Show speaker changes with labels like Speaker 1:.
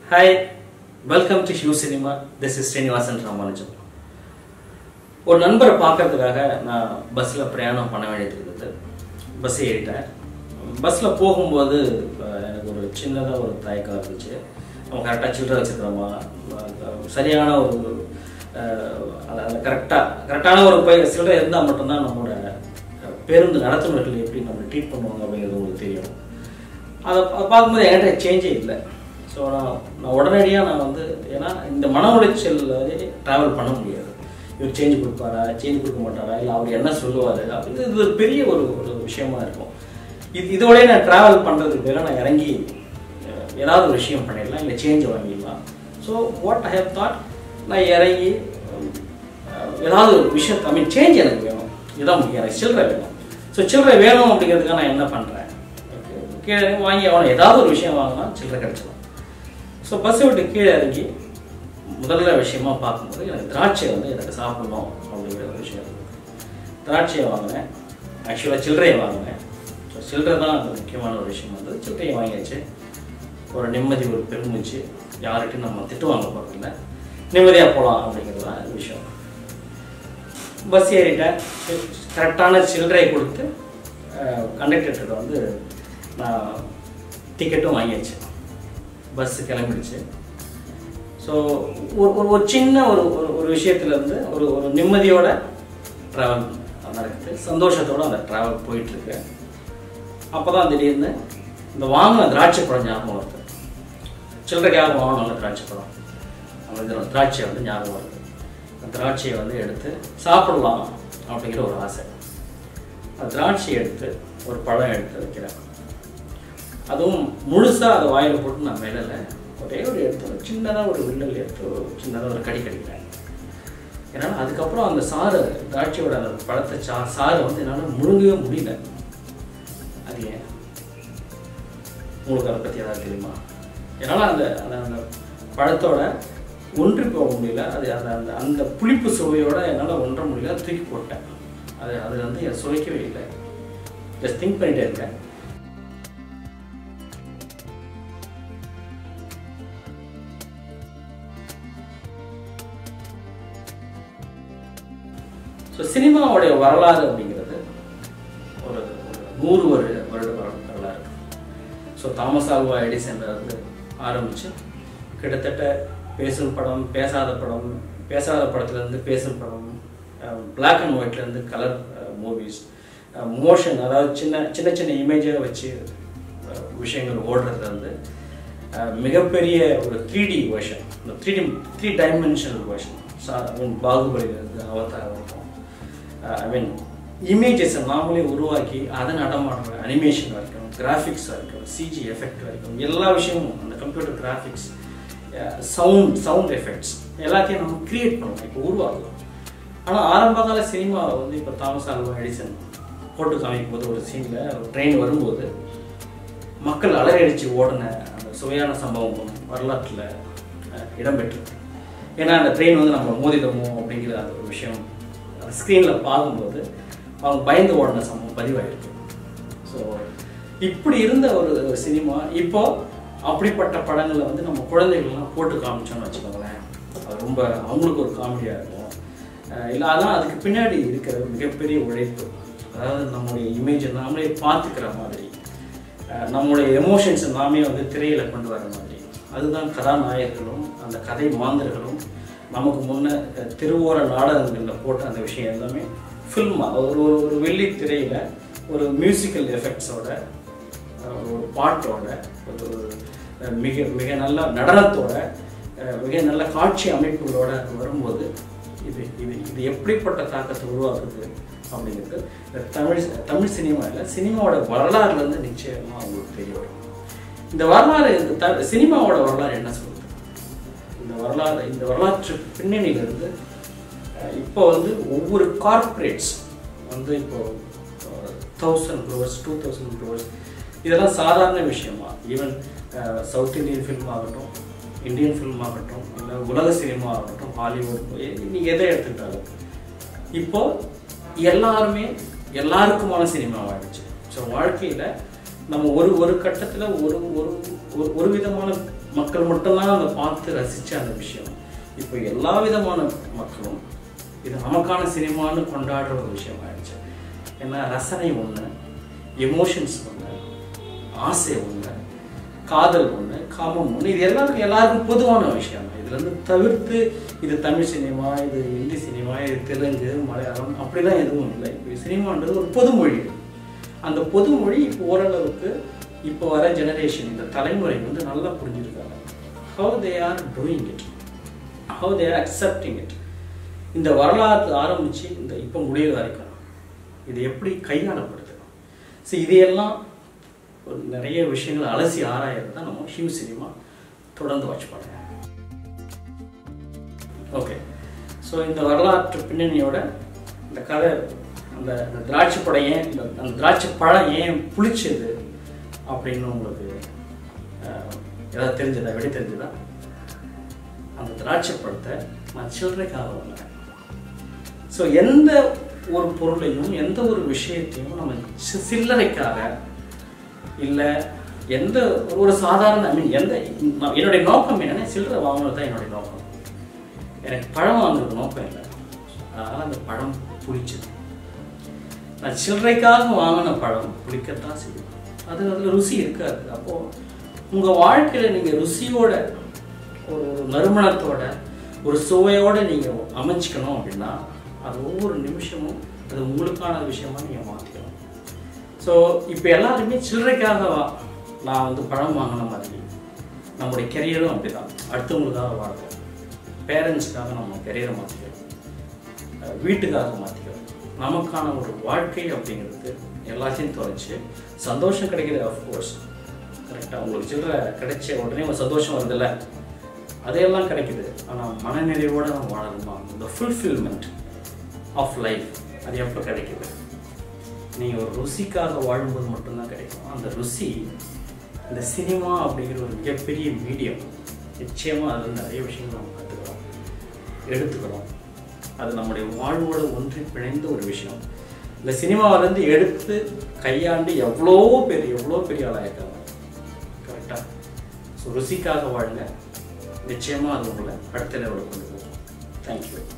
Speaker 1: Hi welcome to Shiv cinema this is Srinivasan Ramanujam ஒரு நண்பரை பார்க்கறதுக்காக நான் பஸ்ஸில் பிரயாணம் பண்ண வேண்டியது இருந்தது பஸ் ஏறிட்டேன் பஸ்ஸில் போகும்போது அஹ், எனக்கு ஒரு சின்னதாக ஒரு தயக்கம் இருந்துச்சு நம்ம கரெக்டாக சில்லறை வச்சுக்கிறோமா சரியான ஒரு அஹ், அது- அது கரெக்டாக கரெக்டான ஒரு பை சில்லறை இருந்தால் மட்டும்தான் நம்மளோட அஹ், பேருந்து நடத்துனர்கள் எப்படி நம்ம ட்ரீட் பண்ணுவாங்க அப்படிங்கிறது உங்களுக்கு தெரியும் அதை பா- பார்க்கும்போது என்கிட்ட சேஞ்சே இல்லை ஸோ நான் நான் உடனடியாக நான் வந்து ஏன்னா இந்த மன உளைச்சல்ல ட்ராவல் பண்ண முடியாது இவர் சேஞ்ச் கொடுப்பாரா சேஞ்ச் கொடுக்க மாட்டாரா இல்லை அவர் என்ன சொல்லுவார் அப்படின்னு இது ஒரு பெரிய ஒரு ஒரு விஷயமா இருக்கும் இது இதோடய நான் ட்ராவல் பண்ணுறதுக்கு பேர நான் இறங்கி அஹ், ஏதாவது ஒரு விஷயம் பண்ணிடலாம் இல்லை சேஞ்ச் வாங்கிடலாம் so what I have thought நான் இறங்கி அஹ், ஏதாவது ஒரு விஷயம் ஐ மீன் சேஞ்ச் எனக்கு வேணும் இதுதான் முக்கியம் எனக்கு சில்லறை வேணும் ஸோ சில்லறை வேணும் அப்படிங்கிறதுக்காக நான் என்ன பண்ணுறேன் கீழே வாங்கி அவனை ஏதாவது ஒரு விஷயம் வாங்கினா சில்லறை கிடச்சிடும் ஸோ பஸ்ஸை விட்டு கீழே இறங்கி முதல்ல விஷயமா பார்க்கும்போது எனக்கு திராட்சை வந்து எனக்கு சாப்பிடணும் அப்படிங்கிற ஒரு விஷயம் இருந்தது. திராட்சையை வாங்கினேன் ஆக்சுவலாக சில்லறையை வாங்கினேன் ஸோ சில்லறை தான் அந்த முக்கியமான ஒரு விஷயம் வந்து சில்லறையை வாங்கியாச்சு ஒரு நிம்மதி ஒரு பெருமிச்சு யார்கிட்டையும் நம்ம திட்டு வாங்க போகிறதில்ல நிம்மதியாக போகலாம் அப்படிங்கிறது தான் இந்த விஷயம் பஸ் ஏறிட்டேன் கரெக்டான சில்லறையை கொடுத்து கண்டக்டர்கிட்ட வந்து நான் டிக்கெட்டும் வாங்கியாச்சு பஸ் கிளம்பிடுச்சு ஸோ ஒரு ஒரு ஒரு சின்ன ஒரு ஒரு ஒரு விஷயத்துலேருந்து ஒரு ஒரு நிம்மதியோட ட்ராவல் நடக்குது சந்தோஷத்தோட அந்த ட்ராவல் போயிட்டுருக்கு அப்போ தான் திடீர்னு இந்த வாங்கின திராட்சை பழம் ஞாபகம் வருது சில்லறைக்காக வாங்கின திராட்சை பழம் அந்த இது திராட்சை வந்து ஞாபகம் வருது அந்த திராட்சையை வந்து எடுத்து சாப்பிடலாம் அப்படிங்கிற ஒரு ஆசை அந்த திராட்சையை எடுத்து ஒரு பழம் எடுத்து வைக்கிறேன் அதுவும் முழுசாக அதை வாயில் போட்டு நான் மேலே ஒரே ஒரு எடுத்து ஒரு சின்னதாக ஒரு வில்லல் எடுத்து ஒரு சின்னதாக ஒரு கடி கடிக்கிறேன் என்னால் அதுக்கப்புறம் அந்த சாறு திராட்சையோட அந்த பழத்தை சா சாறை வந்து என்னால் முழுங்கவே முடியல அது ஏன் உங்களுக்கு அதை பற்றி ஏதாவது தெரியுமா என்னால் அந்த அந்த அந்த பழத்தோட ஒன்றி போக முடியல அது அந்த அந்த அந்த புளிப்பு சுவையோட என்னால் ஒன்ற முடியல தூக்கி போட்டேன் அது அது வந்து எனக்கு சுவைக்கவே இல்லை ஜஸ்ட் திங்க் பண்ணிட்டே இருக்கேன் ஸோ சினிமாவுடைய வரலாறு அப்படிங்கிறது ஒரு ஒரு நூறு வருட வருட வர- வரலாறு ஸோ தாமஸ் ஆல்வா எடிசன்ல இருந்து ஆரம்பித்து கிட்டத்தட்ட பேசும் படம் பேசாத படம் பேசாத படத்துலேருந்து பேசும் படம் பிளாக் அண்ட் ஒயிட்லேருந்து கலர் மூவிஸ் மோஷன் அதாவது சின்ன சின்ன சின்ன இமேஜை வச்சு அஹ், விஷயங்கள் ஓடுறது வந்து அஹ், மிகப்பெரிய ஒரு த்ரீ டி வேர்ஷன் இந்த three D three dimensional version I mean பாகுபலியிலிருந்து அவதாரம் இருக்கும் ஐ மீன் இமேஜஸை நாமளே உருவாக்கி அதை நடமாடுற அனிமேஷன் வரைக்கும் கிராஃபிக்ஸ் வரைக்கும் சிஜி எஃபெக்ட் வரைக்கும் எல்லா விஷயமும் அந்த computer graphics sound sound effects எல்லாத்தையும் நம்ம கிரியேட் பண்ணுவோம் இப்போ உருவாக்கலாம் ஆனால் ஆரம்ப கால சினிமா வந்து இப்போ தாமஸ் ஆல்வா எடிசன் போட்டு காமிக்கும் போது ஒரு சீனில் ட்ரெயின் வரும்போது மக்கள் அலறடிச்சு ஓடின அந்த சுவையான சம்பவம் வரலாற்றில் இடம்பெற்றிருக்கு ஏன்னா அந்த ட்ரெயின் வந்து நம்ம மோதிட்டோமோ அப்படிங்கிற அந்த ஒரு விஷயம் அந்த ஸ்க்ரீனில் பார்க்கும்போது அவங்க பயந்து ஓடின சம்பவம் பதிவாயிருக்கு ஸோ இப்படி இருந்த ஒரு சினிமா இப்போ அப்படிப்பட்ட படங்களை வந்து நம்ம குழந்தைகள்லாம் போட்டு காமிச்சோம்னு வச்சுக்கோங்களேன் அது ரொம்ப அவங்களுக்கு ஒரு காமெடியாக இருக்கும் அஹ் இல்லை அதான் அதுக்கு பின்னாடி இருக்கிற மிகப்பெரிய உழைப்பு அதாவது நம்முடைய இமேஜை நாமளே பார்த்துக்கிற மாதிரி அஹ் நம்முடைய எமோஷன்ஸை நாமே வந்து திரையில கொண்டு வர மாதிரி அதுதான் கதாநாயகர்களும் அந்த கதை மாந்தர்களும் நமக்கு முன்ன அஹ், திருவோர நாடகங்களில் போட்ட அந்த விஷயம் எல்லாமே ஃபில்மாக ஒரு ஒரு ஒரு வெள்ளி திரையில ஒரு மியூசிக்கல் எஃபெக்ட்ஸோட ஒரு பாட்டோட ஒரு அஹ், மிக மிக நல்ல நடனத்தோட அஹ், மிக நல்ல காட்சி அமைப்புகளோட வரும்போது இது இது இது எப்படிப்பட்ட தாக்கத்தை உருவாக்குது அப்படிங்கிறது இந்த தமிழ் தமிழ் சினிமாவில் சினிமாவோட வரலாறுலேருந்து நிச்சயமாக உங்களுக்கு தெரிய வரும் இந்த வரலாறு இந்த த சினிமாவோட வரலாறு என்ன சொல்லுது இந்த வரலாறு இந்த வரலாற்று பின்னணியிலிருந்து அஹ், இப்போ வந்து ஒவ்வொரு கார்ப்பரேட்ஸ் வந்து இப்போ thousand crores two thousand crores இதெல்லாம் சாதாரண விஷயமா ஈவன் சவுத் இந்தியன் ஃபில்ம் ஆகட்டும் இந்தியன் ஃபில்ம் ஆகட்டும் இல்லை உலக சினிமா ஆகட்டும் ஹாலிவுட் நீங்கள் எதை எடுத்துக்கிட்டாலும் இப்போ எல்லாருமே எல்லாருக்குமான சினிமாவாகிடுச்சு ஸோ வாழ்க்கையில் நம்ம ஒரு ஒரு கட்டத்தில் ஒரு ஒரு ஒரு- ஒரு விதமான மக்கள் மட்டும்தான் அதை பார்த்து ரசித்த அந்த விஷயம் இப்போ எல்லா விதமான மக்களும் இது நமக்கான சினிமான்னு கொண்டாடுற ஒரு விஷயம் ஆயிடுச்சு ஏன்னா ரசனை ஒன்று எமோஷன்ஸ் ஒன்று ஆசை ஒன்று காதல் ஒன்று காமம் ஒன்று இது எல்லாருக்கும் எல்லாருக்கும் பொதுவான விஷயம் தான் இதுல இருந்து தவிர்த்து இது தமிழ் சினிமா இது ஹிந்தி சினிமா இது தெலுங்கு மலையாளம் அப்படிலாம் எதுவும் இல்லை இப்போ சினிமான்றது ஒரு பொதுமொழி அந்த பொதுமொழி இப்போ ஓரளவுக்கு இப்போ வர ஜெனரேஷன் இந்த தலைமுறை வந்து நல்லா புரிஞ்சிருக்காங்க how they are doing it how they are accepting it இந்த வரலாறு ஆரம்பித்து இந்த இப்போ முடியிற வரைக்கும் இது எப்படி கையாளப்படுது ஸோ இதையெல்லாம் ஒரு நிறைய விஷயங்கள் அலசி ஆராயறது தான் நம்ம ஹியூ சினிமா தொடர்ந்து வாட்ச் பண்ணுறேன் ஓகே ஸோ இந்த வரலாற்று பின்னணியோட இந்த கதை அந்த அந்த திராட்சை பழம் ஏன் இந்த அந்த திராட்சை பழம் ஏன் புளிச்சது அப்படின்னு உங்களுக்கு அஹ், ஏதாவது தெரிஞ்சதா விடை தெரிஞ்சதா அந்த திராட்சை பழத்தை நான் சில்லறைக்காக வாங்கினேன் ஸோ எந்த ஒரு பொருளையும் எந்த ஒரு விஷயத்தையும் நம்ம சி- சில்லறைக்காக இல்லை எந்த ஒரு சாதாரண ஐ மீன் எந்த நான் என்னுடைய நோக்கம் என்னன்னா சில்லறை வாங்குறது தான் என்னுடைய நோக்கம் எனக்கு பழம் வாங்குறது நோக்கம் இல்லை அதனால் அந்த பழம் புளிச்சது நான் சில்லறைக்காக வாங்கின பழம் புளிக்கத்தான் செய்யும் அது அதில் ருசி இருக்காது அப்போது உங்கள் வாழ்க்கையில் நீங்கள் ருசியோட ஒரு ஒரு நறுமணத்தோட ஒரு சுவையோட நீங்கள் அமைச்சிக்கணும் அப்படின்னா அது ஒவ்வொரு நிமிஷமும் அது உங்களுக்கான விஷயமா நீங்கள் மாற்றிக்கணும் ஸோ இப்போ எல்லாருமே சில்லறைக்காக வா- நான் வந்து பழம் வாங்கின மாதிரி நம்முடைய கெரியரும் அப்படிதான் அடுத்தவங்களுக்காக வாழ்க்கை பேரண்ட்ஸ்க்காக நம்ம கெரியரை மாற்றிக்கிறோம் அஹ் வீட்டுக்காக மாற்றிக்கிறோம் நமக்கான ஒரு வாழ்க்கை அப்படிங்கிறது எல்லாத்தையும் தொலைச்சு சந்தோஷம் கிடைக்கிறது அஃப்கோர்ஸ் கரெக்டாக உங்களுக்கு சில்லறை கிடைச்ச உடனே ஒரு சந்தோஷம் வருதுல்ல அதையெல்லாம் கிடைக்குது ஆனால் மனநிறைவோடு நம்ம வாழணுமா இந்த ஃபுல்ஃபில்மெண்ட் ஆஃப் லைஃப் அது எப்போ கிடைக்குது நீங்கள் ஒரு ருசிக்காக வாழும்போது மட்டும்தான் கிடைக்கும் அந்த ருசி இந்த சினிமா அப்படிங்கிற ஒரு மிகப்பெரிய மீடியம் நிச்சயமாக அதில் நிறைய விஷயங்கள் நம்ம கற்றுக்கிறோம் எடுத்துக்கிறோம் அது நம்முடைய வாழ்வோட ஒன்றி பிணைந்த ஒரு விஷயம் இந்த சினிமாவிலேருந்து எடுத்து கையாண்டு எவ்வளோ பேர் எவ்வளோ பெரிய ஆளாயிருக்காங்க கரெக்டாக ஸோ ருசிக்காக வாழுங்க நிச்சயமாக அது உங்களை அடுத்த லெவலுக்கு கொண்டு போகும் தேங்க்யூ